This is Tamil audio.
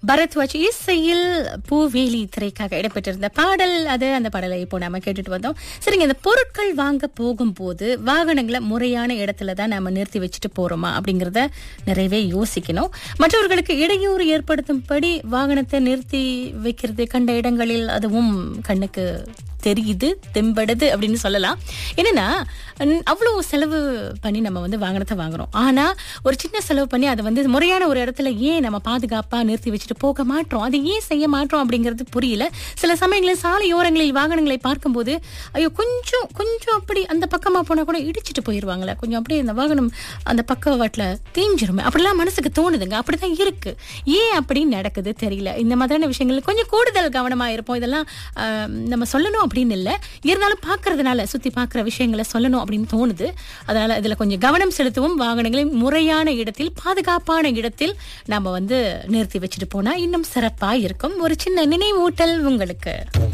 பரத்வாஜ் இசையில் பூவேலி திரைக்காக இடம்பெற்றிருந்த பாடல் அது அந்த பாடலை இப்போ நாம கேட்டுட்டு வந்தோம் சரிங்க இந்த பொருட்கள் வாங்க போகும்போது வாகனங்களை முறையான இடத்துல தான் நாம நிறுத்தி வச்சுட்டு போறோமா அப்படிங்கறத நிறையவே யோசிக்கணும் மற்றவர்களுக்கு இடையூறு ஏற்படுத்தும்படி வாகனத்தை நிறுத்தி வைக்கிறது கண்ட இடங்களில் அதுவும் கண்ணுக்கு தெரியுது தெம்படுது அப்படின்னு சொல்லலாம் என்னன்னா ந- அவ்வளவு செலவு பண்ணி நம்ம வந்து வாகனத்தை வாங்குறோம் ஆனா ஒரு சின்ன செலவு பண்ணி அதை வந்து முறையான ஒரு இடத்துல ஏன் நம்ம பாதுகாப்பா நிறுத்தி வச்சுட்டு போக மாட்டோம் அதை ஏன் செய்ய மாட்டோம் அப்படிங்கிறது புரியல சில சமயங்களில் சாலையோரங்களில் வாகனங்களை பார்க்கும்போது ஐயோ கொஞ்சம் கொஞ்சம் அப்படி அந்த பக்கமா போனா கூட இடிச்சிட்டு போயிருவாங்களே கொஞ்சம் அப்படியே இந்த வாகனம் அந்த பக்கவாட்டுல தேஞ்சிருமே அப்படிலாம் மனசுக்கு தோணுதுங்க அப்படிதான் இருக்கு ஏன் அப்படி நடக்குது தெரியல இந்த மாதிரியான விஷயங்கள் கொஞ்சம் கூடுதல் கவனமா இருப்போம் இதெல்லாம் ஆஹ், நம்ம சொல்லணும் அப்படின்னு இல்ல இருந்தாலும் பாக்குறதுனால சுத்தி பாக்குற விஷயங்களை சொல்லணும் அப்படின்னு தோணுது அதனால இதுல கொஞ்சம் கவனம் செலுத்தவும் வாகனங்களை முறையான இடத்தில் பாதுகாப்பான இடத்தில் நாம வந்து நிறுத்தி வச்சுட்டு போனா இன்னும் சிறப்பா இருக்கும் ஒரு சின்ன நினைவூட்டல் உங்களுக்கு